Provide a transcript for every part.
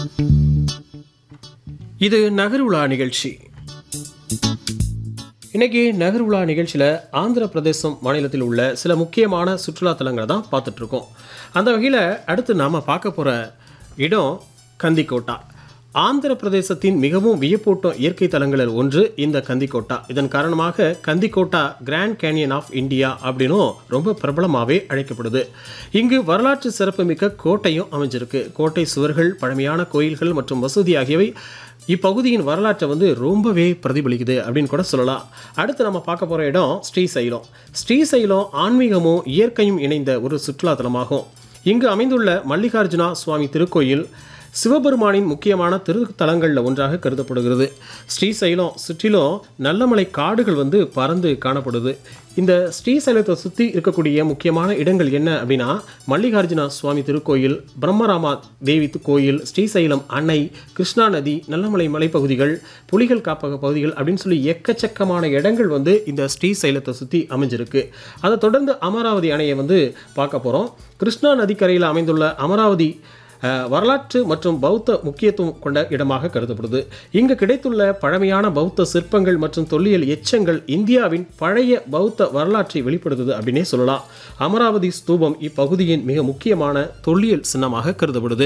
இது நகர் உலா நிகழ்ச்சி இன்னைக்கு நகர் உலா நிகழ்ச்சியில் ஆந்திர பிரதேசம் மாநிலத்தில் உள்ள சில முக்கியமான சுற்றுலா தலங்களை தான் பார்த்துட்டு இருக்கோம் அந்த வகையில் அடுத்து நாம் பார்க்க போகிற இடம் கந்திக்கோட்டா ஆந்திர பிரதேசத்தின் மிகவும் வியப்பூட்டும் இயற்கை தலங்களில் ஒன்று இந்த கந்திக்கோட்டா இதன் காரணமாக Gandikota grand canyon of India அப்படின்னும் ரொம்ப பிரபலமாகவே அழைக்கப்படுது இங்கு வரலாற்று சிறப்புமிக்க கோட்டையும் அமைஞ்சிருக்கு கோட்டை சுவர்கள் பழமையான கோயில்கள் மற்றும் வசதி ஆகியவை இப்பகுதியின் வரலாற்றை வந்து ரொம்பவே பிரதிபலிக்குது அப்படின்னு கூட சொல்லலாம் அடுத்து நம்ம பார்க்க போகிற இடம் ஸ்ரீசைலம் ஸ்ரீசைலம் ஆன்மீகமும் இயற்கையும் இணைந்த ஒரு சுற்றுலா தலமாகும் இங்கு அமைந்துள்ள மல்லிகார்ஜுனா சுவாமி திருக்கோயில் சிவபெருமானின் முக்கியமான திருத்தலங்களில் ஒன்றாக கருதப்படுகிறது ஸ்ரீசைலம் சுற்றிலும் நல்லமலை காடுகள் வந்து பறந்து காணப்படுது இந்த ஸ்ரீசைலத்தை சுற்றி இருக்கக்கூடிய முக்கியமான இடங்கள் என்ன அப்படின்னா மல்லிகார்ஜுனா சுவாமி திருக்கோயில் பிரம்மராமா தேவி து- கோயில் ஸ்ரீசைலம் அணை கிருஷ்ணா நதி நல்லமலை மலைப்பகுதிகள் புலிகள் காப்பக பகுதிகள் அப்படின்னு சொல்லி எக்கச்சக்கமான இடங்கள் வந்து இந்த ஸ்ரீசைலத்தை சுற்றி அமைஞ்சிருக்கு அதை தொடர்ந்து அமராவதி அணையை வந்து பார்க்க போகிறோம் கிருஷ்ணா நதிக்கரையில் அமைந்துள்ள அமராவதி அஹ், வரலாற்று மற்றும் பௌத்த முக்கியத்துவம் கொண்ட இடமாக கருதப்படுது இங்கு கிடைத்துள்ள பழமையான பௌத்த சிற்பங்கள் மற்றும் தொல்லியல் எச்சங்கள் இந்தியாவின் பழைய பௌத்த வரலாற்றை வெளிப்படுத்துது அப்படின்னே சொல்லலாம் அமராவதி ஸ்தூபம் இப்பகுதியின் மிக முக்கியமான தொல்லியல் சின்னமாக கருதப்படுது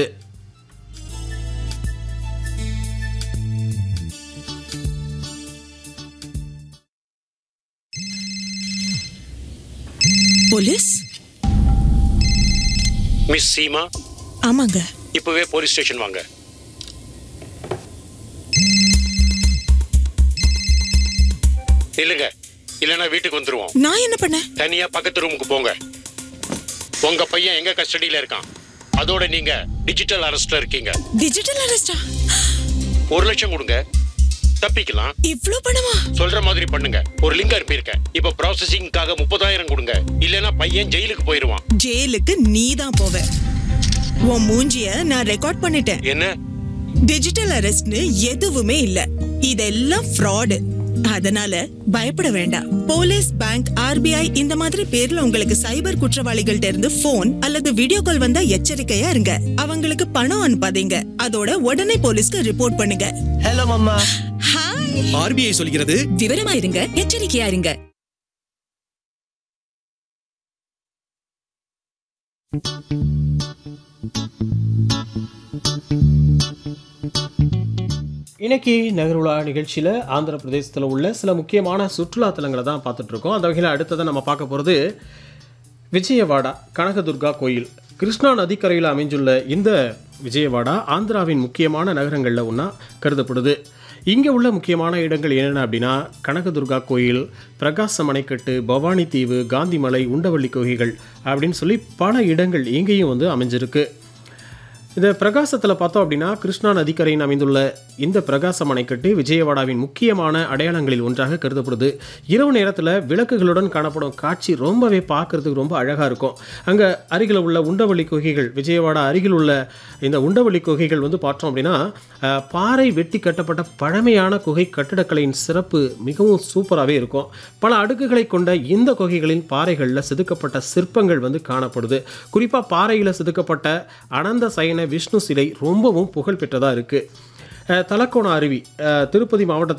போலீஸ் மிஸ் சீமா ஆமாங்க இப்பவே போலீஸ் ஸ்டேஷன் வாங்க இல்லைங்க இல்லைன்னா வீட்டுக்கு வந்துருவோம் நான் என்ன பண்ணேன் தனியா பக்கத்து ரூமுக்கு போங்க உங்க பையன் எங்க கஸ்டடியில இருக்கான் அதோட நீங்க டிஜிட்டல் அரெஸ்ட்ல இருக்கீங்க டிஜிட்டல் அரெஸ்டா ஒரு லட்சம் கொடுங்க தப்பிக்கலாம் இவ்ளோ பணமா சொல்ற மாதிரி பண்ணுங்க ஒரு லிங்க் அனுப்பியிருக்கேன் இப்ப ப்ராசஸிங்காக முப்பதாயிரம் கொடுங்க இல்லைன்னா பையன் ஜெயிலுக்கு போயிருவான் ஜெயிலுக்கு நீ தான் போவ உன் மூஞ்சிய நான் ரெக்கார்ட் பண்ணிட்டேன் என்ன டிஜிட்டல் அரெஸ்ட்னு எதுவுமே இல்ல இதெல்லாம் ஃப்ராடு அதனால பயப்பட வேண்டாம் போலீஸ் பேங்க் ஆர்பிஐ இந்த மாதிரி பேர்ல உங்களுக்கு சைபர் குற்றவாளிகள்ட்ட இருந்து போன் அல்லது வீடியோ கால் வந்தா எச்சரிக்கையா இருங்க அவங்களுக்கு பணம் அனுப்பாதீங்க அதோட உடனே போலீஸ்க்கு ரிப்போர்ட் பண்ணுங்க ஹலோ மம்மா ஹாய் ஆர்பிஐ சொல்கிறது விவரமா இருங்க எச்சரிக்கையா இருங்க இன்னைக்கு நகருலா நிகழ்ச்சியில் ஆந்திர பிரதேசத்தில் உள்ள சில முக்கியமான சுற்றுலா தலங்களை தான் பார்த்துட்டு இருக்கோம் அந்த வகையில் அடுத்ததை நம்ம பார்க்க போகிறது விஜயவாடா கனகதுர்கா கோயில் கிருஷ்ணா நதிக்கரையில் அமைஞ்சுள்ள இந்த விஜயவாடா ஆந்திராவின் முக்கியமான நகரங்களில் ஒன்றா கருதப்படுது இங்கே உள்ள முக்கியமான இடங்கள் என்னென்ன அப்படின்னா கனகதுர்கா கோயில் பிரகாசம் அணைக்கட்டு பவானி தீவு காந்திமலை உண்டவள்ளி குகைகள் அப்படின்னு சொல்லி பல இடங்கள் இங்கேயும் வந்து அமைஞ்சிருக்கு இந்த பிரகாசத்தில் பார்த்தோம் அப்படின்னா கிருஷ்ணா நதிக்கரையின் அமைந்துள்ள இந்த பிரகாசம் அணைக்கட்டு விஜயவாடாவின் முக்கியமான அடையாளங்களில் ஒன்றாக கருதப்படுது இரவு நேரத்தில் விளக்குகளுடன் காணப்படும் காட்சி ரொம்பவே பார்க்கறதுக்கு ரொம்ப அழகாக இருக்கும் அங்கே அருகில் உள்ள உண்டவள்ளி குகைகள் விஜயவாடா அருகில் உள்ள இந்த உண்டவள்ளி குகைகள் வந்து பார்த்தோம் அப்படின்னா அஹ், பாறை வெட்டி கட்டப்பட்ட பழமையான குகை கட்டிடக்கலையின் சிறப்பு மிகவும் சூப்பராகவே இருக்கும் பல அடுக்குகளை கொண்ட இந்த குகைகளின் பாறைகளில் செதுக்கப்பட்ட சிற்பங்கள் வந்து காணப்படுது குறிப்பாக பாறையில் செதுக்கப்பட்ட அனந்த சயன விஷ்ணு சிலை ரொம்பவும் புகழ்பெற்றதாக இருக்குது தலக்கோண அருவி அஹ், திருப்பதி மாவட்டத்தில்